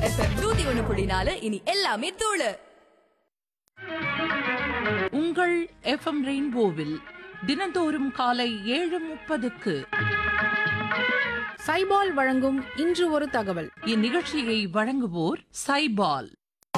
FM நூத்தி ஒண்ணு புள்ளி நாலு இனி எல்லாமே தூளு உங்கள் எஃப்எம் ரெயின்போவில் தினந்தோறும் காலை ஏழு முப்பதுக்கு சைபால் வழங்கும் இன்று ஒரு தகவல் இந்நிகழ்ச்சியை வழங்குவோர் சைபால்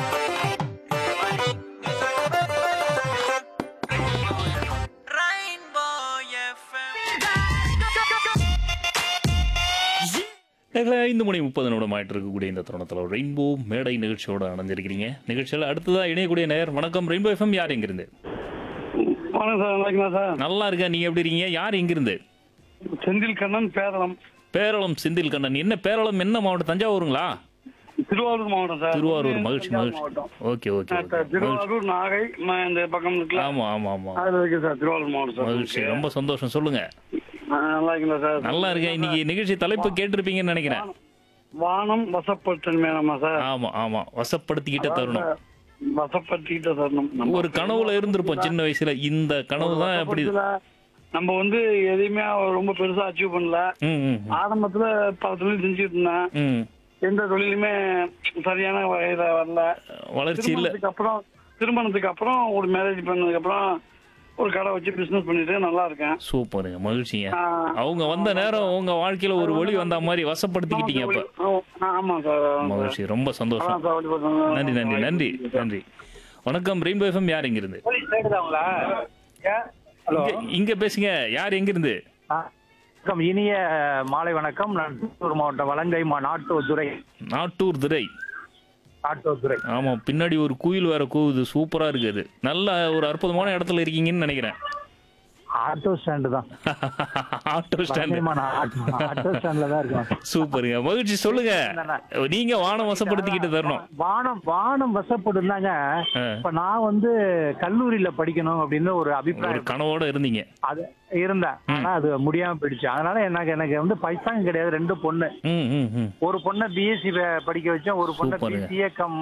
நேரில் ஐந்து மணி முப்பது நிமிடம் ஆயிட்டு இருக்கக்கூடிய இந்த தருணத்தில் ரெயின்போ மேடை நிகழ்ச்சியோட அணைஞ்சிருக்கிறீங்க நிகழ்ச்சியில் அடுத்ததாக இணையக்கூடிய நேர் வணக்கம் ரெயின்போ எஃப்எம் யார் எங்கிருந்து வணக்கம் சார் நல்லா இருக்கீங்களா சார் நல்லா இருக்கேன் நீங்க எப்படி இருக்கீங்க யார் எங்கிருந்து செந்தில் கண்ணன் பேரளம் பேரளம் செந்தில் கண்ணன் என்ன பேரளம் என்ன மாவட்டம் தஞ்சாவூருங்களா திருவாரூர் மாவட்டம் சார் திருவாரூர் மகிழ்ச்சி தஞ்சாவூர் மகிழ்ச்சி மாவட்டம். ஓகே ஓகே ஆ, ஓகே சார், மகிழ்ச்சி திருவாரூர் நாகை ம- இந்த பக்கம் இருக்குல்ல ஆமா ஆமா ஆமா அதுல இருக்கு சார் திருவாரூர் மாவட்டம் சார் மகிழ்ச்சி ரொம்ப சந்தோஷம் சொல்லுங்க ஆ, நல்லா இருக்கீங்களா சார் நல்லா இருக்கேன் இன்னைக்கு நிகழ்ச்சி தலைப்பு கேட்டிருப்பீங்கன்னு நினைக்கிறேன் வானம் வசப்படுத்தல் மேலமா சார் ஆமா ஆமா வசப்படுத்திக்கிட்ட தருணம் வசப்படுத்திக்கிட்ட தரணும் நம்ம. ஒரு கனவுல இருந்திருப்போம் சின்ன வயசுல இந்த கனவு தான் இப்படி வசப்படுத்தல நம்ம வந்து எதையுமே ரொம்ப பெருசா அச்சீவ் பண்ணல ம், ம், ஆரம்பத்துல பல தொழில் செஞ்சுட்டு இருந்தேன் ம். எந்த தொழிலுமே சரியான வகையில வரல வளர்ச்சி இல்ல திருமணத்துக்கு அப்புறம் திருமணத்துக்கு அப்புறம் ஒரு மேரேஜ் பண்ணதுக்கு அப்புறம் ஒரு கடை வச்சு பிசினஸ் பண்ணிட்டு நல்லா இருக்கேன் சூப்பருங்க மகிழ்ச்சிங்க ஆ, அவங்க வந்த நேரம் உங்க வாழ்க்கையில ஒரு ஒளி வந்த மாதிரி வசப்படுத்திக்கிட்டீங்க அப்ப ஆ, ஆமா சார் ஆமா சார். மகிழ்ச்சி ரொம்ப சந்தோஷம் அதான் சார் வழி பண்ணுங்க. நன்றி நன்றி நன்றி நன்றி வணக்கம் ரெயின்போ எஃப்எம் யார் எங்கிருந்து கேக்குதாங்களா ஹலோ இங்க- இங்க பேசுங்க யார் எங்கிருந்து வணக்கம் இனிய மாலை வணக்கம் நான் திருப்பூர் மாவட்டம் வலங்கை மா நாட்டூர் துறை நாட்டூர் துரை நாட்டூர் துறை ஆமா பின்னாடி ஒரு குயில் வேற கூவுது சூப்பரா இருக்குது நல்ல ஒரு அற்புதமான இடத்துல இருக்கீங்கன்னு நினைக்கிறேன் ஆட்டோ ஸ்டாண்டு தான் ஆட்டோ வலங்கை ஸ்டாண்ட் மா நா- ஆட்டோ ஸ்டாண்ட்ல தான் இருக்கோம் சூப்பருங்க மகிழ்ச்சி சொல்லுங்க நீங்க வானம் வசப்படுத்திக்கிட்டு தரணும் வானம் வானம் வசப்படுந்தாங்க ஆ. இப்ப நான் வந்து கல்லூரியில படிக்கணும் அப்படின்னு ஒரு ஒரு அபிப்பிராயம் கனவோட இருந்தீங்க அது இருந்தேன் ஆனா அது முடியாம போயிடுச்சு அதனால எனக்கு எனக்கு வந்து பைசாங்க கிடையாது ரெண்டு பொண்ணு ம் ம் ம் ஒரு பொண்ணை பிஎஸ்சி படிக்க வச்சேன் ஒரு பொண்ணை சூப்பருங்க. BCA cum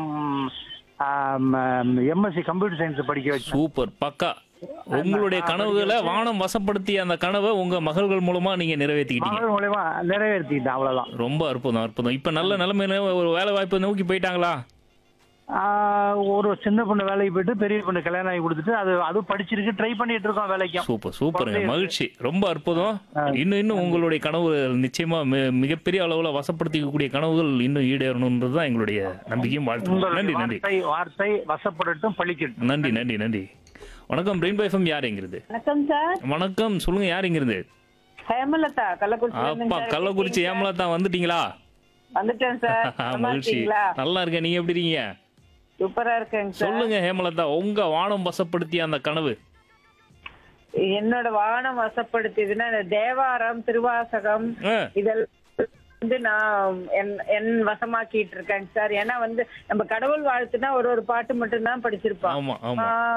MSc computer science படிக்க வச்சேன் சூப்பர் பக்கா உங்களுடைய கனவுகளை வானம் வசப்படுத்திய அந்த கனவை உங்க மகள்கள் மூலமா நீங்க நிறைவேற்றிக்கிட்டீங்க மகள் மூலயமா நிறைவேற்றிட்டேன் அவ்வளவுதான் ரொம்ப அற்புதம் அற்புதம் இப்ப நல்ல நிலைமையில ஒரு வேலை வாய்ப்பு நோக்கி போயிட்டாங்களா ஆஹ் ஒரு சின்ன பொண்ணு வேலைக்கு போயிட்டு பெரிய பொண்ணு கல்யாணம் ஆகி கொடுத்துட்டு அது அது படிச்சிருக்கு ட்ரை பண்ணிட்டு இருக்கோம் வேலைக்கும் சூப்பர் சூப்பருங்க குழந்தை மகிழ்ச்சி ரொம்ப அற்புதம் இன்னும் இன்னும் உங்களுடைய கனவு நிச்சயமா மி- மிகப்பெரிய அளவுல வசப்படுத்திக்கக்கூடிய கனவுகள் இன்னும் ஈடேறணுன்றது தான் எங்களுடைய நம்பிக்கையும் வாழ்த்து உங்களுடைய நன்றி நன்றி வார்த்தை வார்த்தை வசப்படட்டும் பழிக்கட்டும் நன்றி நன்றி நன்றி வணக்கம் ரெயின்போ எஃப்எம் யார் எங்கிறது வணக்கம் சார் வணக்கம் சொல்லுங்க யார் எங்கிறது ஹேமலதா கள்ளக்குறிச்சி அப்பா கள்ளக்குறிச்சி ஏமலா தான் வந்துட்டீங்களா வந்துட்டேன் சார் நல்லா மகிழ்ச்சி இருக்கீங்களா நல்லா இருக்கேன் நீங்க எப்படி இருக்கீங்க சூப்பரா இருக்கேங்க சார் சொல்லுங்க ஹேமலதா உங்க வானம் வசப்படுத்திய அந்த கனவு என்னோட வானம் வசப்படுத்தியதுன்னா இந்த தேவாரம் திருவாசகம் ஆ, இதெல்லாம் வந்து நான் என் என் வசமாக்கிட்டு இருக்கேங்க சார் ஏன்னா வந்து நம்ம கடவுள் வாழ்த்துனா ஒரு ஒரு பாட்டு மட்டும் தான் படிச்சிருப்போம் ஆமா ஆமா ஆ,